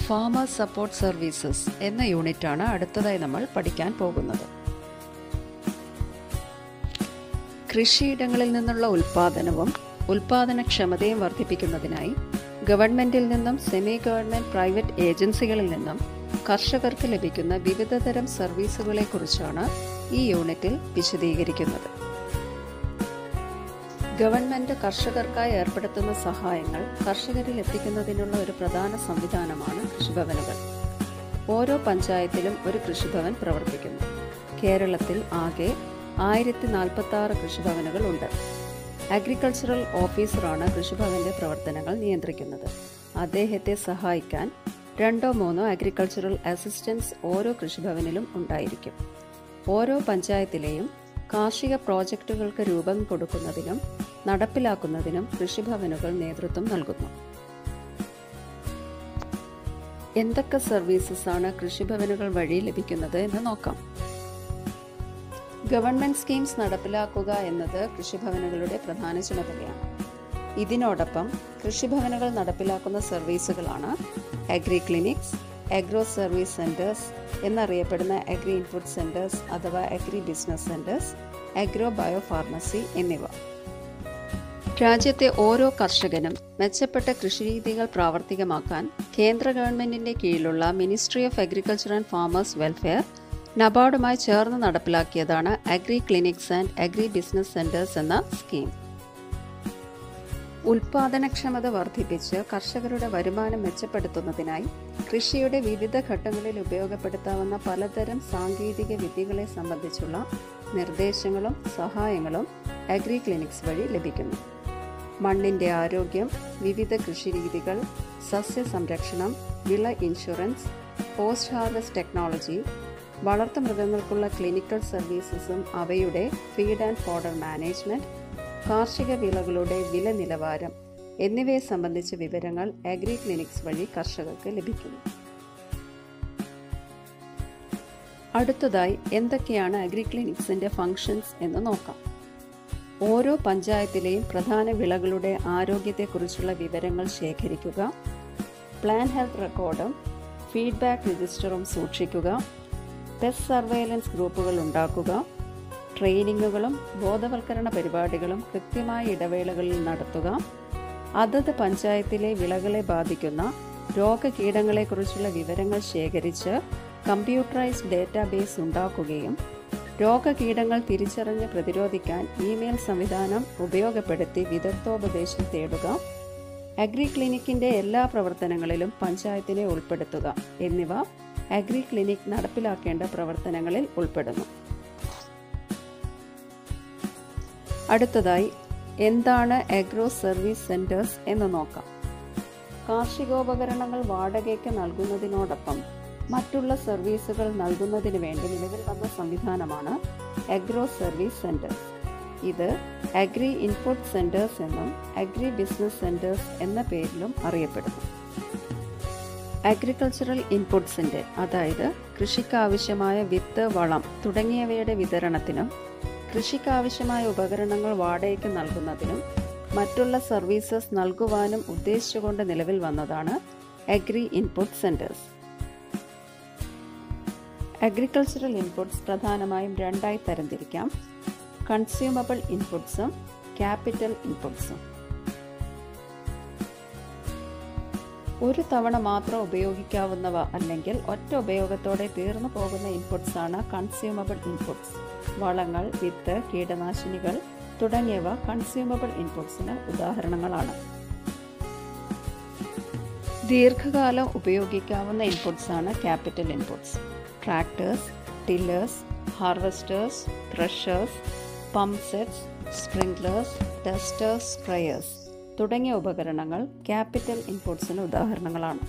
Farmer support services എന്ന യൂണിറ്റാണ് അടുത്തതായി നമ്മൾ പഠിക്കാൻ പോകുന്നത് കൃഷിയിടങ്ങളിൽ നിന്നുള്ള ഉൽപാദനവും ഉൽപാദനക്ഷമതയും വർദ്ധിപ്പിക്കുന്നതിനായി ഗവൺമെന്റിൽ നിന്നും സെമി ഗവൺമെന്റ് പ്രൈവറ്റ് ഏജൻസികളിൽ നിന്നും കർഷകർക്ക് ലഭിക്കുന്ന വിവിധതരം സർവീസുകളെക്കുറിച്ചാണ് ഈ യൂണിറ്റിൽ വിശദീകരിക്കുന്നത് ഗവൺമെന്റ് കർഷകർക്കായി ഏർപ്പെടുത്തുന്ന സഹായങ്ങൾ കർഷകരിൽ എത്തിക്കുന്നതിനുള്ള ഒരു പ്രധാന സംവിധാനമാണ് കൃഷിഭവനുകൾ ഓരോ പഞ്ചായത്തിലും ഒരു കൃഷിഭവൻ പ്രവർത്തിക്കുന്നു കേരളത്തിൽ ആകെ ആയിരത്തി നാൽപ്പത്തി ആറ് കൃഷിഭവനുകൾ ഉണ്ട് അഗ്രികൾച്ചറൽ ഓഫീസറാണ് കൃഷിഭവന്റെ പ്രവർത്തനങ്ങൾ നിയന്ത്രിക്കുന്നത് അദ്ദേഹത്തെ സഹായിക്കാൻ രണ്ടോ മൂന്നോ അഗ്രികൾച്ചറൽ അസിസ്റ്റൻസ് ഓരോ കൃഷിഭവനിലും ഉണ്ടായിരിക്കും ഓരോ പഞ്ചായത്തിലെയും കാർഷിക പ്രോജക്റ്റുകൾക്ക് രൂപം കൊടുക്കുന്നതിനും നടപ്പിലാക്കുന്നതിനും കൃഷിഭവനുകൾ നേതൃത്വം നൽകുന്നു എന്തൊക്കെ സർവീസസ് ആണ് കൃഷിഭവനുകൾ വഴി ലഭിക്കുന്നത് എന്ന് നോക്കാം ഗവൺമെന്റ് സ്കീംസ് നടപ്പിലാക്കുക എന്നത് കൃഷിഭവനുകളുടെ പ്രധാന ചുമതലയാണ് ഇതിനോടൊപ്പം കൃഷിഭവനുകൾ നടപ്പിലാക്കുന്ന സർവീസുകളാണ് agri clinics agro service centres എന്നറിയപ്പെടുന്ന അഗ്രി ഇൻപുട്ട് സെന്റേഴ്സ് അഥവാ agri business centres agro bio pharmacy എന്നിവ രാജ്യത്തെ ഓരോ കർഷകനും മെച്ചപ്പെട്ട കൃഷിരീതികൾ പ്രാവർത്തികമാക്കാൻ കേന്ദ്ര ഗവൺമെന്റിന്റെ കീഴിലുള്ള ministry of agriculture and farmers welfare നബാർഡുമായി ചേർന്ന് നടപ്പിലാക്കിയതാണ് agri clinics and agri business centres എന്ന സ്കീം ഉൽപാദനക്ഷമത വർദ്ധിപ്പിച്ച് കർഷകരുടെ വരുമാനം മെച്ചപ്പെടുത്തുന്നതിനായി കൃഷിയുടെ വിവിധ ഘട്ടങ്ങളിൽ ഉപയോഗപ്പെടുത്താവുന്ന പലതരം സാങ്കേതിക വിദ്യകളെ സംബന്ധിച്ചുള്ള നിർദ്ദേശങ്ങളും സഹായങ്ങളും അഗ്രി ക്ലിനിക്സ് വഴി ലഭിക്കുന്നു മണ്ണിന്റെ ആരോഗ്യം വിവിധ കൃഷിരീതികൾ സസ്യ സംരക്ഷണം വിള ഇൻഷുറൻസ് പോസ്റ്റ് ഹാർവസ്റ്റ് ടെക്നോളജി വളർത്തുമൃഗങ്ങൾക്കുള്ള ക്ലിനിക്കൽ സർവീസസും അവയുടെ ഫീഡ് ആൻഡ് ഫോഡർ മാനേജ്മെന്റ് കാർഷിക വിളകളുടെ വില നിലവാരം എന്നിവയെ സംബന്ധിച്ച വിവരങ്ങൾ അഗ്രി ക്ലിനിക്സ് വഴി കർഷകർക്ക് ലഭിക്കുന്നു അടുത്തതായി എന്തൊക്കെയാണ് അഗ്രി ക്ലിനിക്സിന്റെ ഫങ്ഷൻസ് എന്ന് നോക്കാം ഓരോ പഞ്ചായത്തിലെയും പ്രധാന വിളകളുടെ ആരോഗ്യത്തെക്കുറിച്ചുള്ള വിവരങ്ങൾ ശേഖരിക്കുക പ്ലാൻ ഹെൽത്ത് റെക്കോർഡും ഫീഡ്ബാക്ക് രജിസ്റ്ററും സൂക്ഷിക്കുക പെസ്റ്റ് സർവൈലൻസ് ഗ്രൂപ്പുകൾ ഉണ്ടാക്കുക ട്രെയിനിങ്ങുകളും ബോധവൽക്കരണ പരിപാടികളും കൃത്യമായ ഇടവേളകളിൽ നടത്തുക അതത് പഞ്ചായത്തിലെ വിളകളെ ബാധിക്കുന്ന രോഗകീടങ്ങളെക്കുറിച്ചുള്ള വിവരങ്ങൾ ശേഖരിച്ച് കമ്പ്യൂട്ടറൈസ്ഡ് ഡേറ്റാബേസ് ഉണ്ടാക്കുകയും രോഗകീടങ്ങൾ തിരിച്ചറിഞ്ഞ് പ്രതിരോധിക്കാൻ ഇമെയിൽ സംവിധാനം ഉപയോഗപ്പെടുത്തി വിദഗ്ധോപദേശം തേടുക അഗ്രി ക്ലിനിക്കിന്റെ എല്ലാ പ്രവർത്തനങ്ങളിലും പഞ്ചായത്തിനെ ഉൾപ്പെടുത്തുക എന്നിവ അഗ്രി ക്ലിനിക് നടപ്പിലാക്കേണ്ട പ്രവർത്തനങ്ങളിൽ ഉൾപ്പെടുന്നു അടുത്തതായി എന്താണ് അഗ്രോ സർവീസ് സെന്റേഴ്സ് എന്ന് നോക്കാം കാർഷികോപകരണങ്ങൾ വാടകയ്ക്ക് നൽകുന്നതിനോടൊപ്പം മറ്റുള്ള സർവീസുകൾ നൽകുന്നതിന് വേണ്ടി നിലവിൽ വന്ന സംവിധാനമാണ് അഗ്രോ സർവീസ് സെന്റേഴ്സ് ഇത് അഗ്രി ഇൻപുട്ട് സെന്റേഴ്സ് എന്നും അഗ്രി ബിസിനസ് സെന്റേഴ്സ് എന്ന പേരിലും അറിയപ്പെടുന്നു അഗ്രികൾച്ചറൽ ഇൻപുട്സിന്റെ അതായത് കൃഷിക്കാവശ്യമായ വിത്ത് വളം തുടങ്ങിയവയുടെ വിതരണത്തിനും കൃഷിക്കാവശ്യമായ ഉപകരണങ്ങൾ വാടകയ്ക്ക് നൽകുന്നതിനും മറ്റുള്ള സർവീസസ് നൽകുവാനും ഉദ്ദേശിച്ചുകൊണ്ട് നിലവിൽ വന്നതാണ് agri input centres agricultural inputs പ്രധാനമായും രണ്ടായി തരംതിരിക്കാം കൺസ്യൂമബിൾ ഇൻപുട്സും ക്യാപിറ്റൽ ഇൻപുട്സും ഒരു തവണ മാത്രം ഉപയോഗിക്കാവുന്നവ അല്ലെങ്കിൽ ഒറ്റ ഉപയോഗത്തോടെ തീർന്നു പോകുന്ന ഇൻപുട്സ് ആണ് കൺസ്യൂമബിൾ ഇൻപുട്സ് വളങ്ങൾ വിത്ത് കീടനാശിനികൾ തുടങ്ങിയവ കൺസ്യൂമബിൾ ഇൻപുട്സിന് ഉദാഹരണങ്ങളാണ് ദീർഘകാലം ഉപയോഗിക്കാവുന്ന ഇൻപുട്സ് ആണ് capital inputs tractors tillers harvesters threshers pump sets sprinklers dusters sprayers തുടങ്ങിയ ഉപകരണങ്ങൾ ക്യാപിറ്റൽ ഇൻപുട്സിന് ഉദാഹരണങ്ങളാണ്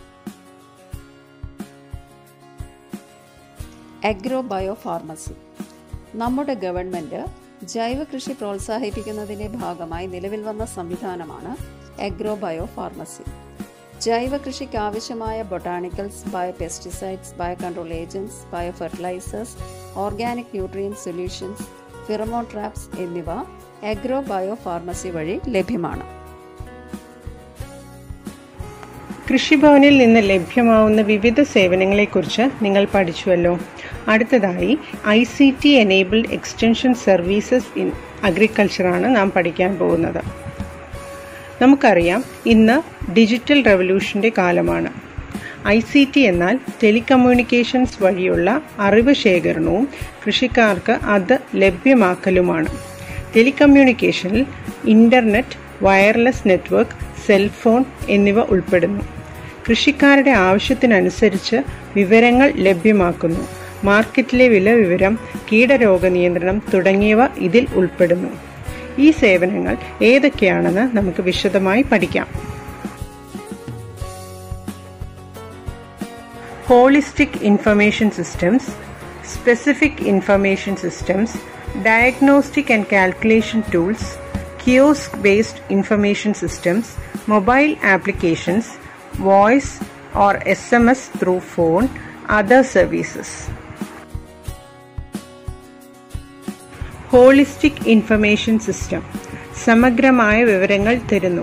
അഗ്രോ ബയോ ഫാർമസി നമ്മുടെ ഗവൺമെൻറ് ജൈവ കൃഷി പ്രോത്സാഹിപ്പിക്കുന്നതിൻ്റെ ഭാഗമായി നിലവിൽ വന്ന സംവിധാനമാണ് അഗ്രോ ബയോ ഫാർമസി ജൈവ കൃഷിക്ക് ആവശ്യമായ botanicals bio pesticides bio control agents bio fertilisers organic nutrient solutions pheromone traps എന്നിവ അഗ്രോ ബയോ ഫാർമസി വഴി ലഭ്യമാണ് കൃഷിഭവനിൽ നിന്ന് ലഭ്യമാവുന്ന വിവിധ സേവനങ്ങളെക്കുറിച്ച് നിങ്ങൾ പഠിച്ചുവല്ലോ അടുത്തതായി I C T enabled extension services in അഗ്രികൾച്ചറാണ് നാം പഠിക്കാൻ പോകുന്നത് നമുക്കറിയാം ഇന്ന് ഡിജിറ്റൽ റവല്യൂഷൻ്റെ കാലമാണ് ഐ സി ടി എന്നാൽ ടെലികമ്മ്യൂണിക്കേഷൻസ് വഴിയുള്ള അറിവ് ശേഖരണവും കൃഷിക്കാർക്ക് അത് ലഭ്യമാക്കലുമാണ് ടെലികമ്മ്യൂണിക്കേഷനിൽ ഇൻ്റർനെറ്റ് വയർലെസ് നെറ്റ്വർക്ക് സെൽഫോൺ എന്നിവ ഉൾപ്പെടുന്നു കൃഷിക്കാരുടെ ആവശ്യത്തിനനുസരിച്ച് വിവരങ്ങൾ ലഭ്യമാക്കുന്നു മാർക്കറ്റിലെ വില വിവരം കീടരോഗ നിയന്ത്രണം തുടങ്ങിയവ ഇതിൽ ഉൾപ്പെടുന്നു ഈ സേവനങ്ങൾ ഏതൊക്കെയാണെന്ന് നമുക്ക് വിശദമായി പഠിക്കാം holistic information systems specific information systems diagnostic and calculation tools kiosk based information systems, mobile applications, voice or SMS through phone, other services. Holistic information system സമഗ്രമായ വിവരങ്ങൾ തരുന്നു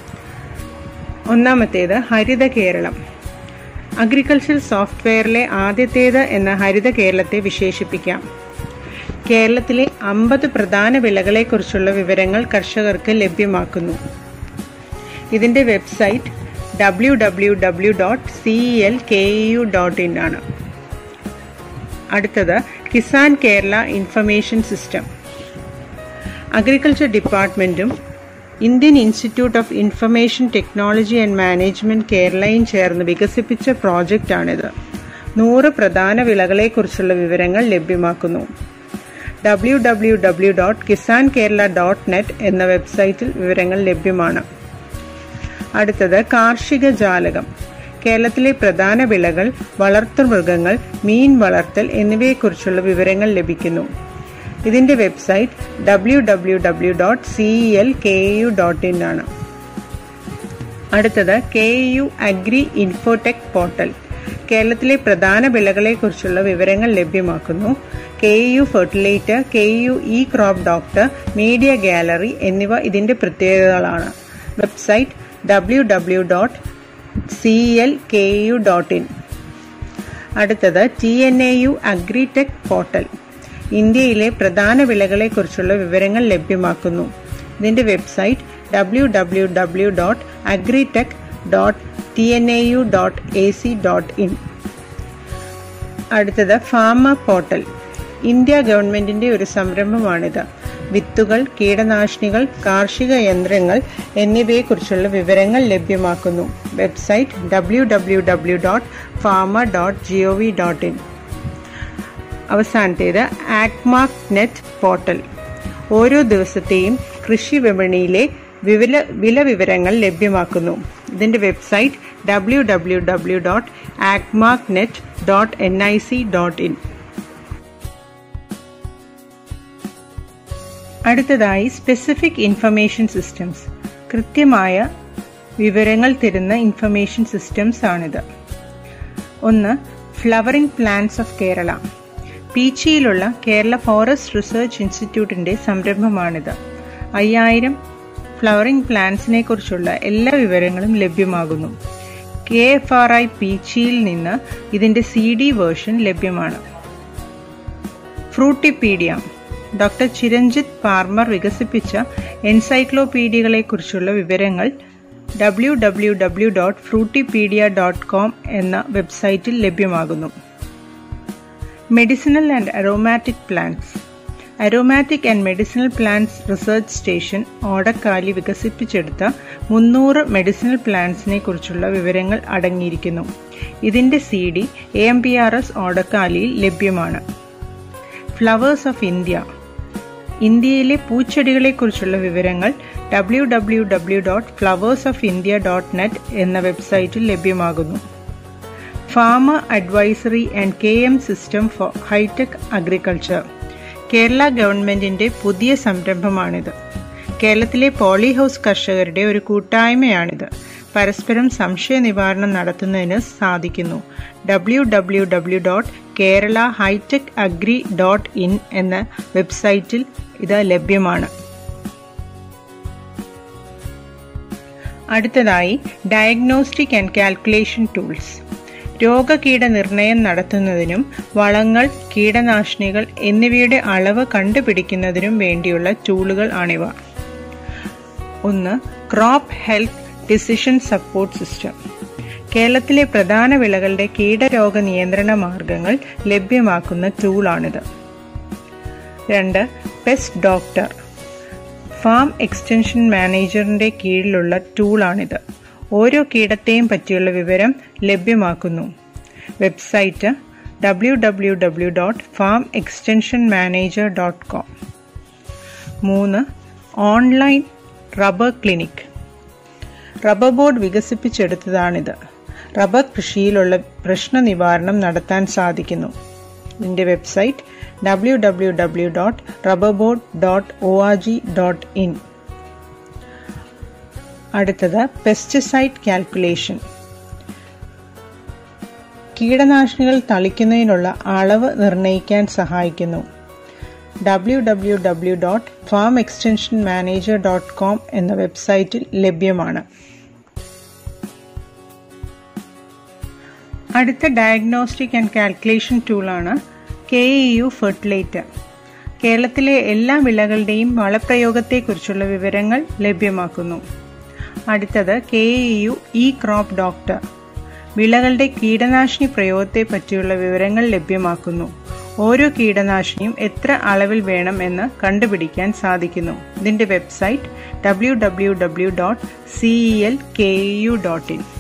ഒന്നാമത്തേത് ഹരിത കേരളം അഗ്രികൾച്ചർ സോഫ്റ്റ്വെയറിലെ ആദ്യത്തേത് എന്ന ഹരിത കേരളത്തെ വിശേഷിപ്പിക്കാം കേരളത്തിലെ അമ്പത് പ്രധാന വിളകളെക്കുറിച്ചുള്ള വിവരങ്ങൾ കർഷകർക്ക് ലഭ്യമാക്കുന്നു ഇതിൻ്റെ website W W W dot C L K U dot in ആണ് അടുത്തത് Kisan Kerala information system agriculture ഡിപ്പാർട്ട്മെൻറ്റും Indian institute of information technology and management കേരളയും ചേർന്ന് വികസിപ്പിച്ച പ്രോജക്റ്റാണിത് നൂറ് പ്രധാന വിളകളെക്കുറിച്ചുള്ള വിവരങ്ങൾ ലഭ്യമാക്കുന്നു W W W dot Kisan Kerala dot net എന്ന വെബ്സൈറ്റിൽ വിവരങ്ങൾ ലഭ്യമാണ് അടുത്തത് കാർഷിക ജാലകം കേരളത്തിലെ പ്രധാന വിളകൾ വളർത്തുമൃഗങ്ങൾ മീൻ വളർത്തൽ എന്നിവയെക്കുറിച്ചുള്ള വിവരങ്ങൾ ലഭിക്കുന്നു ഇതിന്റെ website W W W dot C L K U dot in ആണ് അടുത്തത് K U agri infotech portal കേരളത്തിലെ പ്രധാന വിളകളെക്കുറിച്ചുള്ള വിവരങ്ങൾ ലഭ്യമാക്കുന്നു K U fertiliser K U E crop doctor media gallery എന്നിവ ഇതിന്റെ പ്രത്യേകതകളാണ് website W W dot C L K U dot in അടുത്തത് T N A U agritech portal ഇന്ത്യയിലെ പ്രധാന വിളകളെക്കുറിച്ചുള്ള വിവരങ്ങൾ ലഭ്യമാക്കുന്നു ഇതിന്റെ website W W W dot agritech dot T N A U dot A C dot in അടുത്തത് farmer portal India ഗവൺമെന്റിന്റെ ഒരു സംരംഭമാണിത് വിത്തുകൾ കീടനാശിനികൾ കാർഷിക യന്ത്രങ്ങൾ എന്നിവയെക്കുറിച്ചുള്ള വിവരങ്ങൾ ലഭ്യമാക്കുന്നു website W W W dot farmer dot G O V dot in അവസാനത്തേത് ആക്മാക് നെറ്റ് പോർട്ടൽ ഓരോ ദിവസത്തെയും കൃഷി വിപണിയിലെ വിവില വില വിവരങ്ങൾ ലഭ്യമാക്കുന്നു ഇതിന്റെ website W W W dot Agmark net dot N I C dot in അടുത്തതായി സ്പെസിഫിക് ഇൻഫർമേഷൻ സിസ്റ്റംസ് കൃത്യമായ വിവരങ്ങൾ തരുന്ന ഇൻഫർമേഷൻ സിസ്റ്റംസ് ആണിത് ഒന്ന് ഫ്ലവറിംഗ് പ്ലാന്റ്സ് ഓഫ് കേരള പീച്ചിയിലുള്ള കേരള ഫോറസ്റ്റ് റിസർച്ച് ഇൻസ്റ്റിറ്റ്യൂട്ടിന്റെ സംരംഭമാണിത് അയ്യായിരം ഫ്ലവറിംഗ് പ്ലാന്റ്സിനെ കുറിച്ചുള്ള എല്ലാ വിവരങ്ങളും ലഭ്യമാകുന്നു കെ എഫ് ആർ ഐ പീച്ചിയിൽ നിന്ന് ഇതിന്റെ സി ഡി വേർഷൻ ലഭ്യമാണ് ഫ്രൂട്ടിപ്പീഡിയ ഡോക്ടർ ചിരഞ്ജിത്ത് പാർമർ വികസിപ്പിച്ച എൻസൈക്ലോപീഡിയകളെക്കുറിച്ചുള്ള വിവരങ്ങൾ W W W dot fruitipedia dot com എന്ന വെബ്സൈറ്റിൽ ലഭ്യമാകുന്നു medicinal and aromatic plants aromatic and medicinal plants research station Odakkali വികസിപ്പിച്ചെടുത്ത മുന്നൂറ് മെഡിസിനൽ പ്ലാന്റ്സിനെ കുറിച്ചുള്ള വിവരങ്ങൾ അടങ്ങിയിരിക്കുന്നു ഇതിന്റെ C D A M P R S ഓടക്കാലിയിൽ ലഭ്യമാണ് ഫ്ലവേഴ്സ് ഓഫ് ഇന്ത്യ ഇന്ത്യയിലെ പൂച്ചെടികളെക്കുറിച്ചുള്ള വിവരങ്ങൾ W W W dot flowers of India dot net എന്ന വെബ്സൈറ്റിൽ ലഭ്യമാകുന്നു farmer advisory and K M system for high tech agriculture Kerala ഗവൺമെന്റിന്റെ പുതിയ സംരംഭമാണിത് കേരളത്തിലെ പോളി ഹൗസ് കർഷകരുടെ ഒരു കൂട്ടായ്മയാണിത് പരസ്പരം സംശയ നിവാരണം നടത്തുന്നതിന് സാധിക്കുന്നു W W W dot Kerala high tech agri dot in എന്ന വെബ്സൈറ്റിൽ ഇത് ലഭ്യമാണ് അടുത്തതായി ഡയഗ്നോസ്റ്റിക് ആൻഡ് കാൽക്കുലേഷൻ ടൂൾസ് രോഗകീട നിർണയം നടത്തുന്നതിനും വളങ്ങൾ കീടനാശിനികൾ എന്നിവയുടെ അളവ് കണ്ടുപിടിക്കുന്നതിനും വേണ്ടിയുള്ള ടൂളുകൾ ആണിവ ഒന്ന് crop health decision support system കേരളത്തിലെ പ്രധാന വിളകളുടെ കീടരോഗ നിയന്ത്രണ മാർഗങ്ങൾ ലഭ്യമാക്കുന്ന ടൂളാണിത് രണ്ട് പെസ്റ്റ് ഡോക്ടർ ഫാം എക്സ്റ്റൻഷൻ മാനേജറിന്റെ കീഴിലുള്ള ടൂളാണിത് ഓരോ കീടത്തെയും പറ്റിയുള്ള വിവരം ലഭ്യമാക്കുന്നു website W W W dot farm extension manager dot com മൂന്ന് online rubber clinic rubber board വികസിപ്പിച്ചെടുത്തതാണിത് റബ്ബർ കൃഷിയിലുള്ള പ്രശ്ന നിവാരണം നടത്താൻ സാധിക്കുന്നു ഇതിൻ്റെ website W W W dot rubber board dot O R G dot in അടുത്തത് പെസ്റ്റിസൈഡ് കാൽക്കുലേഷൻ കീടനാശിനികൾ തളിക്കുന്നതിനുള്ള അളവ് നിർണ്ണയിക്കാൻ സഹായിക്കുന്നു W W W dot farm extension manager dot com എന്ന വെബ്സൈറ്റിൽ ലഭ്യമാണ് അടുത്ത ഡയഗ്നോസ്റ്റിക് ആൻഡ് കാൽക്കുലേഷൻ ടൂളാണ് കെ ഇ യു ഫെർട്ടിലൈറ്റർ കേരളത്തിലെ എല്ലാ വിളകളുടെയും വളപ്രയോഗത്തെക്കുറിച്ചുള്ള വിവരങ്ങൾ ലഭ്യമാക്കുന്നു അടുത്തത് K E U E crop doctor വിളകളുടെ കീടനാശിനി പ്രയോഗത്തെ പറ്റിയുള്ള വിവരങ്ങൾ ലഭ്യമാക്കുന്നു ഓരോ കീടനാശിനിയും എത്ര അളവിൽ വേണം എന്ന് കണ്ടുപിടിക്കാൻ സാധിക്കുന്നു ഇതിന്റെ website W W W dot CEL K U dot in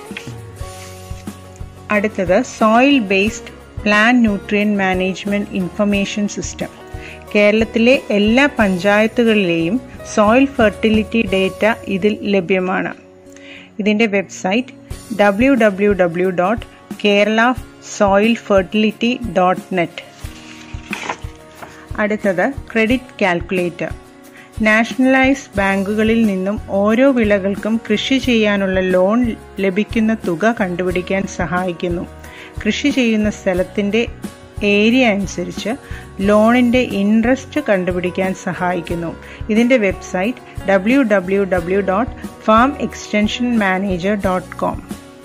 അടുത്തത് soil based plan nutrient management information system കേരളത്തിലെ എല്ലാ പഞ്ചായത്തുകളിലെയും സോയിൽ ഫെർട്ടിലിറ്റി ഡേറ്റ ഇതിൽ ലഭ്യമാണ് ഇതിൻ്റെ website W W W dot Kerala soil fertility dot net അടുത്തത് ക്രെഡിറ്റ് കാൽക്കുലേറ്റർ നാഷണലൈസ് ബാങ്കുകളിൽ നിന്നും ഓരോ വിളകൾക്കും കൃഷി ചെയ്യാനുള്ള ലോൺ ലഭിക്കുന്ന തുക കണ്ടുപിടിക്കാൻ സഹായിക്കുന്നു കൃഷി ചെയ്യുന്ന സ്ഥലത്തിന്റെ ഏരിയ അനുസരിച്ച് ലോണിന്റെ ഇൻട്രസ്റ്റ് കണ്ടുപിടിക്കാൻ സഹായിക്കുന്നു ഇതിന്റെ website W W W dot farm extension manager dot com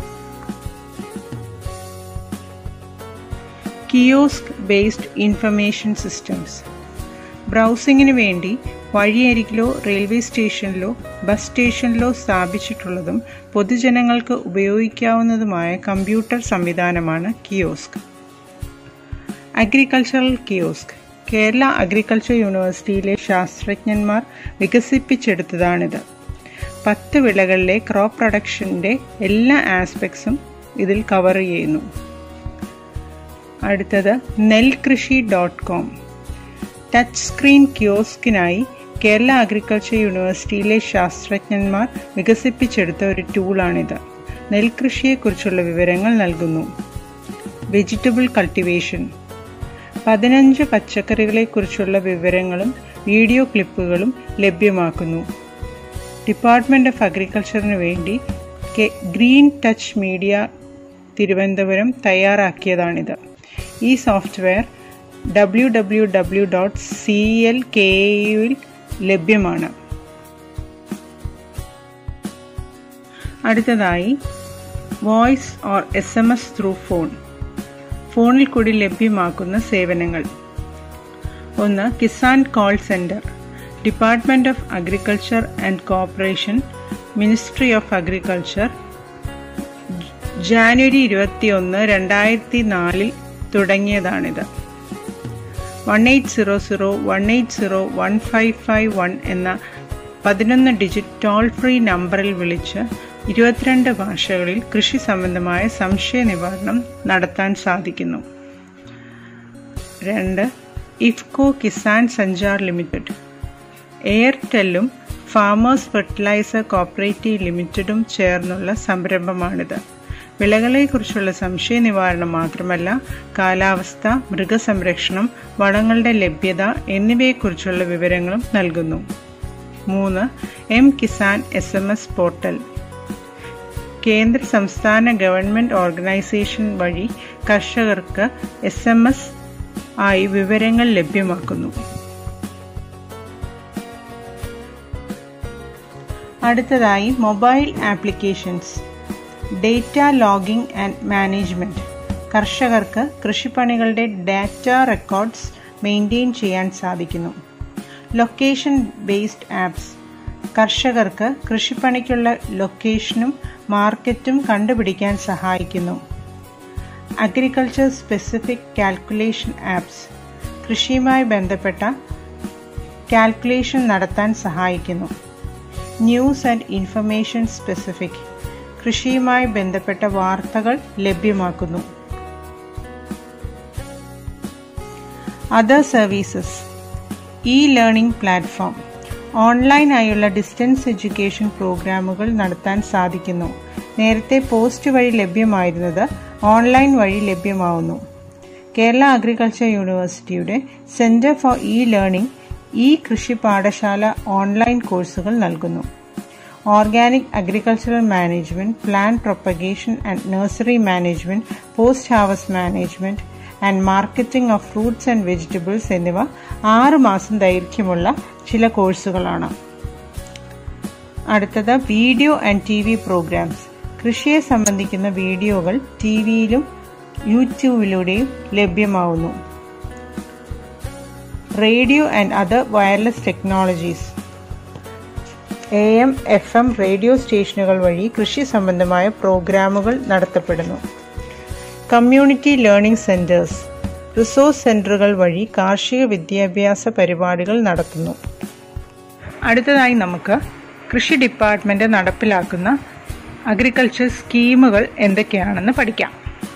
kiosk based information systems ബ്രൗസിങ്ങിന് വേണ്ടി വഴിയരികിലോ റെയിൽവേ സ്റ്റേഷനിലോ ബസ് സ്റ്റേഷനിലോ സ്ഥാപിച്ചിട്ടുള്ളതും പൊതുജനങ്ങൾക്ക് ഉപയോഗിക്കാവുന്നതുമായ കമ്പ്യൂട്ടർ സംവിധാനമാണ് kiosk agricultural kiosk Kerala agriculture യൂണിവേഴ്സിറ്റിയിലെ ശാസ്ത്രജ്ഞന്മാർ വികസിപ്പിച്ചെടുത്തതാണിത് പത്ത് വിളകളിലെ ക്രോപ്പ് പ്രൊഡക്ഷന്റെ എല്ലാ ആസ്പെക്ട്സും ഇതിൽ കവർ ചെയ്യുന്നു അടുത്തത് നെൽകൃഷി ഡോട്ട് കോം ടച്ച് സ്ക്രീൻ കിയോസ്കിനായി കേരള അഗ്രികൾച്ചർ യൂണിവേഴ്സിറ്റിയിലെ ശാസ്ത്രജ്ഞന്മാർ വികസിപ്പിച്ചെടുത്ത ഒരു ടൂളാണിത് നെൽകൃഷിയെക്കുറിച്ചുള്ള വിവരങ്ങൾ നൽകുന്നു വെജിറ്റബിൾ കൾട്ടിവേഷൻ പതിനഞ്ച് പച്ചക്കറികളെക്കുറിച്ചുള്ള വിവരങ്ങളും വീഡിയോ ക്ലിപ്പുകളും ലഭ്യമാക്കുന്നു ഡിപ്പാർട്ട്മെന്റ് ഓഫ് അഗ്രികൾച്ചറിന് വേണ്ടി ഗ്രീൻ ടച്ച് മീഡിയ തിരുവനന്തപുരം തയ്യാറാക്കിയതാണിത് ഈ software W W W dot C L K യുയിൽ ലഭ്യമാണ് അടുത്തതായി voice or S M S through phone ഫോണിൽ കൂടി ലഭ്യമാക്കുന്ന സേവനങ്ങൾ ഒന്ന് Kisan call centre department of agriculture and cooperation ministry of agriculture January ഇരുപത്തിയൊന്ന് രണ്ടായിരത്തി നാലിൽ തുടങ്ങിയതാണിത് one eight zero zero one eight zero one five five one എന്ന പതിനൊന്ന് ഡിജിറ്റ് ടോൾ ഫ്രീ നമ്പറിൽ വിളിച്ച് ഇരുപത്തിരണ്ട് ഭാഷകളിൽ കൃഷി സംബന്ധമായ സംശയ നിവാരണം നടത്താൻ സാധിക്കുന്നു രണ്ട് ഇഫ്കോ കിസാൻ സഞ്ചാർ ലിമിറ്റഡ് എയർടെല്ലും ഫാമേഴ്സ് ഫെർട്ടിലൈസർ കോപ്പറേറ്റീവ് ലിമിറ്റഡും ചേർന്നുള്ള സംരംഭമാണിത് വിളകളെക്കുറിച്ചുള്ള സംശയ നിവാരണം മാത്രമല്ല കാലാവസ്ഥ മൃഗസംരക്ഷണം വളങ്ങളുടെ ലഭ്യത എന്നിവയെക്കുറിച്ചുള്ള വിവരങ്ങളും നൽകുന്നു മൂന്ന് M Kisan S M S portal കേന്ദ്ര സംസ്ഥാന ഗവൺമെന്റ് ഓർഗനൈസേഷൻ വഴി കർഷകർക്ക് എസ് എം എസ് ആയി വിവരങ്ങൾ ലഭ്യമാക്കുന്നു അടുത്തതായി mobile applications data logging and management കർഷകർക്ക് കൃഷിപ്പണികളുടെ ഡാറ്റ റെക്കോർഡ്സ് മെയിൻറ്റെയിൻ ചെയ്യാൻ സാധിക്കുന്നു ലൊക്കേഷൻ ബേസ്ഡ് ആപ്സ് കർഷകർക്ക് കൃഷിപ്പണിക്കുള്ള ലൊക്കേഷനും മാർക്കറ്റും കണ്ടുപിടിക്കാൻ സഹായിക്കുന്നു അഗ്രികൾച്ചർ സ്പെസിഫിക് കാൽക്കുലേഷൻ ആപ്സ് കൃഷിയുമായി ബന്ധപ്പെട്ട കാൽക്കുലേഷൻ നടത്താൻ സഹായിക്കുന്നു ന്യൂസ് ആൻഡ് ഇൻഫർമേഷൻ സ്പെസിഫിക് കൃഷിയുമായി ബന്ധപ്പെട്ട വാർത്തകൾ ലഭ്യമാക്കുന്നു other services E learning platform ഓൺലൈനായുള്ള ഡിസ്റ്റൻസ് എഡ്യൂക്കേഷൻ പ്രോഗ്രാമുകൾ നടത്താൻ സാധിക്കുന്നു നേരത്തെ പോസ്റ്റ് വഴി ലഭ്യമായിരുന്നത് ഓൺലൈൻ വഴി ലഭ്യമാവുന്നു കേരള അഗ്രികൾച്ചർ യൂണിവേഴ്സിറ്റിയുടെ centre for E learning E കൃഷി പാഠശാല ഓൺലൈൻ കോഴ്സുകൾ നൽകുന്നു organic agricultural management plan propagation and nursery management post harvest management and marketing of fruits and vegetables എന്നിവ ആറ് മാസം ദൈർഘ്യമുള്ള ചില കോഴ്സുകളാണ് അടുത്തത് video and T V programmes കൃഷിയെ സംബന്ധിക്കുന്ന വീഡിയോകൾ ടി വിയിലും യൂട്യൂബിലൂടെയും ലഭ്യമാവുന്നു radio and other wireless technologies A M F M radio സ്റ്റേഷനുകൾ വഴി കൃഷി സംബന്ധമായ പ്രോഗ്രാമുകൾ നടത്തപ്പെടുന്നു കമ്മ്യൂണിറ്റി ലേണിംഗ് സെന്റേഴ്സ് റിസോഴ്സ് സെന്ററുകൾ വഴി കാർഷിക വിദ്യാഭ്യാസ പരിപാടികൾ നടത്തുന്നു അടുത്തതായി നമുക്ക് കൃഷി ഡിപ്പാർട്ട്മെന്റ് നടപ്പിലാക്കുന്ന അഗ്രികൾച്ചർ സ്കീമുകൾ എന്തൊക്കെയാണെന്ന് പഠിക്കാം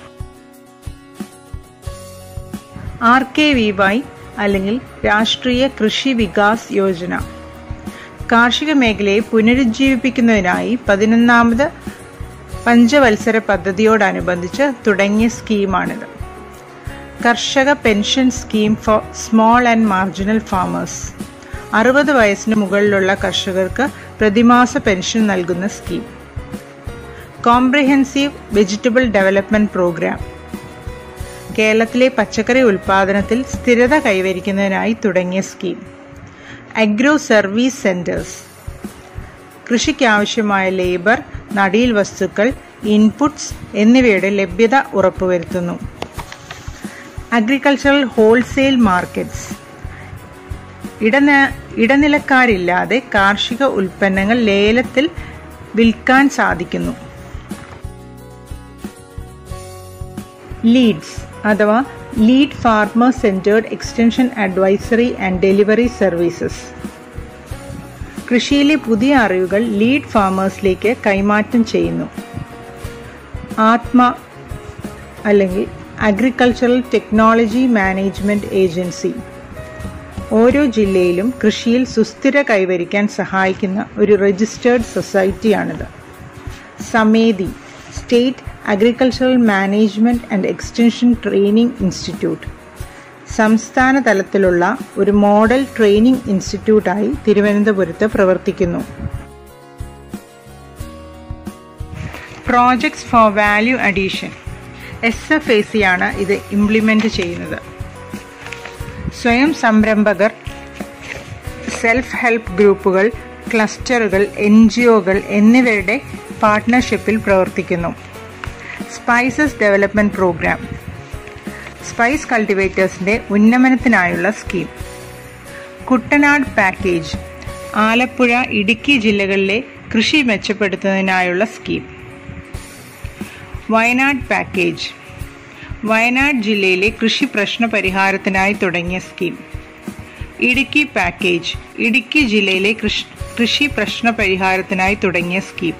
ആർ കെ വി വൈ അല്ലെങ്കിൽ രാഷ്ട്രീയ കൃഷി വികാസ് യോജന കാർഷിക മേഖലയെ പുനരുജ്ജീവിപ്പിക്കുന്നതിനായി പതിനൊന്നാമത് പഞ്ചവത്സര പദ്ധതിയോടനുബന്ധിച്ച് തുടങ്ങിയ സ്കീമാണിത് കർഷക pension scheme for small and marginal farmers അറുപത് വയസ്സിന് മുകളിലുള്ള കർഷകർക്ക് പ്രതിമാസ പെൻഷൻ നൽകുന്ന scheme comprehensive vegetable development programme കേരളത്തിലെ പച്ചക്കറി ഉൽപാദനത്തിൽ സ്ഥിരത കൈവരിക്കുന്നതിനായി തുടങ്ങിയ സ്കീം അഗ്രോ സർവീസ് സെന്റേഴ്സ് കൃഷിക്കാവശ്യമായ ലേബർ നടീൽ വസ്തുക്കൾ ഇൻപുട്സ് എന്നിവയുടെ ലഭ്യത ഉറപ്പുവരുത്തുന്നു അഗ്രികൾച്ചറൽ ഹോൾസെയിൽ മാർക്കറ്റ്സ് ഇടന ഇടനിലക്കാരില്ലാതെ കാർഷിക ഉൽപ്പന്നങ്ങൾ ലേലത്തിൽ വിൽക്കാൻ സാധിക്കുന്നു ലീഡ്സ് അഥവാ lead farmer centred extension advisory and delivery services കൃഷിയിലെ പുതിയ അറിവുകൾ ലീഡ് ഫാമേഴ്സിലേക്ക് കൈമാറ്റം ചെയ്യുന്നു ആത്മ അല്ലെങ്കിൽ അഗ്രികൾച്ചറൽ ടെക്നോളജി മാനേജ്മെന്റ് ഏജൻസി ഓരോ ജില്ലയിലും കൃഷിയിൽ സുസ്ഥിര കൈവരിക്കാൻ സഹായിക്കുന്ന ഒരു രജിസ്റ്റേർഡ് സൊസൈറ്റിയാണിത് SAMETI state agricultural management and extension training institute സംസ്ഥാന തലത്തിലുള്ള ഒരു മോഡൽ ട്രെയിനിംഗ് ഇൻസ്റ്റിറ്റ്യൂട്ടായി തിരുവനന്തപുരത്ത് പ്രവർത്തിക്കുന്നു projects for value addition S F A C ആണ് ഇത് ഇംപ്ലിമെന്റ് ചെയ്യുന്നത് സ്വയം സംരംഭകർ സെൽഫ് ഹെൽപ്പ് ഗ്രൂപ്പുകൾ ക്ലസ്റ്ററുകൾ എൻ ജി ഒകൾ എന്നിവരുടെ പാർട്ട്ണർഷിപ്പിൽ പ്രവർത്തിക്കുന്നു സ്പൈസസ് ഡെവലപ്മെന്റ് പ്രോഗ്രാം സ്പൈസ് കൾട്ടിവേറ്റേഴ്സിന്റെ ഉന്നമനത്തിനായുള്ള സ്കീം കുട്ടനാട് പാക്കേജ് ആലപ്പുഴ ഇടുക്കി ജില്ലകളിലെ കൃഷി മെച്ചപ്പെടുത്തുന്നതിനായുള്ള സ്കീം വയനാട് പാക്കേജ് വയനാട് ജില്ലയിലെ കൃഷി പ്രശ്ന പരിഹാരത്തിനായി തുടങ്ങിയ സ്കീം ഇടുക്കി പാക്കേജ് ഇടുക്കി ജില്ലയിലെ കൃഷി പ്രശ്ന പരിഹാരത്തിനായി തുടങ്ങിയ സ്കീം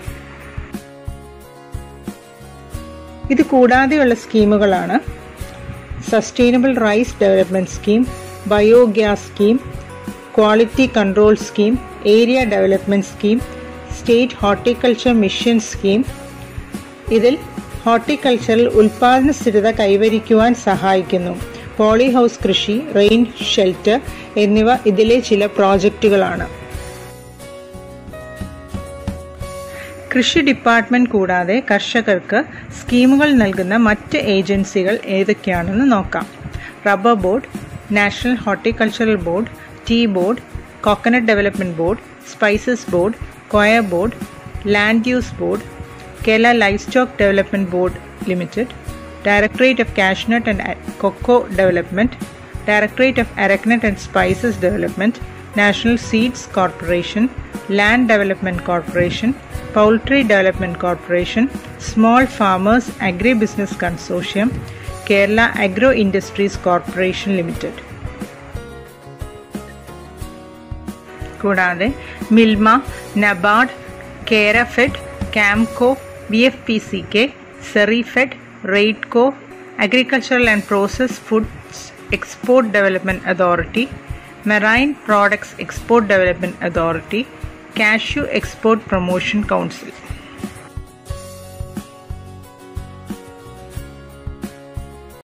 ഇത് കൂടാതെയുള്ള സ്കീമുകളാണ് sustainable rice development scheme biogas scheme quality control scheme area development scheme state horticulture mission scheme ഇതിൽ ഹോർട്ടിക്കൾച്ചറിൽ ഉൽപാദന സ്ഥിരത കൈവരിക്കുവാൻ സഹായിക്കുന്നു പോളി ഹൗസ് കൃഷി റെയിൻ ഷെൽട്ടർ എന്നിവ ഇതിലെ ചില പ്രോജക്റ്റുകളാണ് കൃഷി ഡിപ്പാർട്ട്മെന്റ് കൂടാതെ കർഷകർക്ക് സ്കീമുകൾ നൽകുന്ന മറ്റ് ഏജൻസികൾ ഏതൊക്കെയാണെന്ന് നോക്കാം rubber board national horticultural board tea board coconut development board spices board Coir Board, Land Use Board, Kerala Livestock Development Board Limited, Directorate of Cashnut and Cocoa Development, Directorate of Arachidnut and Spices Development, National Seeds Corporation, Land Development Corporation, Poultry Development Corporation, Small Farmers Agribusiness Consortium, Kerala Agro Industries Corporation Limited. കൂടാതെ Milma NABARD Kerafed KAMCO B F P C K Serifed RAIDCO agricultural and process foods export development authority marine products export development authority cashew export promotion council